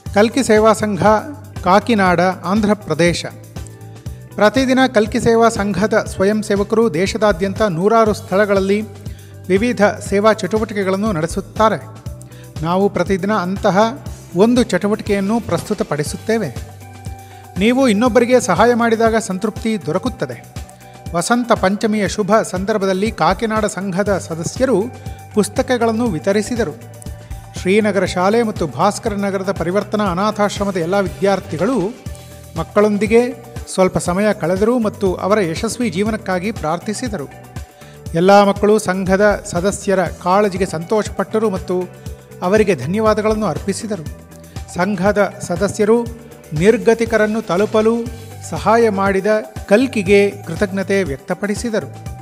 ಕಲ್ಕಿ ಸೇವಾ ಸಂಘ ಕಾಕಿನಾಡ ಆಂಧ್ರ ಪ್ರದೇಶ ಪ್ರತಿದಿನ ಕಲ್ಕಿ ಸೇವಾ ಸಂಘದ ಸ್ವಯಂ ಸೇವಕರು ದೇಶದಾದ್ಯಂತ ನೂರಾರು ಸ್ಥಳಗಳಲ್ಲಿ ವಿವಿಧ ಸೇವಾ ಚಟುವಟಿಕೆಗಳನ್ನು ನಡೆಸುತ್ತಾರೆ ನಾವು ಪ್ರತಿದಿನ ಅಂತಹ ಒಂದು ಚಟುವಟಿಕೆಯನ್ನು ಪ್ರಸ್ತುತಪಡಿಸುತ್ತೇವೆ ನೀವು ಇನ್ನೊಬ್ಬರಿಗೆ ಸಹಾಯ ಮಾಡಿದಾಗ ಸಂತೃಪ್ತಿ ದೊರಕುತ್ತದೆ ವಸಂತ ಪಂಚಮಿಯ ಶುಭ ಸಂದರ್ಭದಲ್ಲಿ ಕಾಕಿನಾಡ ಸಂಘದ ಸದಸ್ಯರು ಪುಸ್ತಕಗಳನ್ನು ವಿತರಿಸಿದರು ಶ್ರೀನಗರ ಶಾಲೆ ಮತ್ತು ಭಾಸ್ಕರ ನಗರದ ಪರಿವರ್ತನಾ ಅನಾಥಾಶ್ರಮದ ಎಲ್ಲ ವಿದ್ಯಾರ್ಥಿಗಳು ಮಕ್ಕಳೊಂದಿಗೆ ಸ್ವಲ್ಪ ಸಮಯ ಕಳೆದರು ಮತ್ತು ಅವರ ಯಶಸ್ವಿ ಜೀವನಕ್ಕಾಗಿ ಪ್ರಾರ್ಥಿಸಿದರು ಎಲ್ಲ ಮಕ್ಕಳು ಸಂಘದ ಸದಸ್ಯರ ಕಾಳಜಿಗೆ ಸಂತೋಷಪಟ್ಟರು ಮತ್ತು ಅವರಿಗೆ ಧನ್ಯವಾದಗಳನ್ನು ಅರ್ಪಿಸಿದರು ಸಂಘದ ಸದಸ್ಯರು ನಿರ್ಗತಿಕರನ್ನು ತಲುಪಲು ಸಹಾಯ ಮಾಡಿದ ಕಲ್ಕಿಗೆ ಕೃತಜ್ಞತೆ ವ್ಯಕ್ತಪಡಿಸಿದರು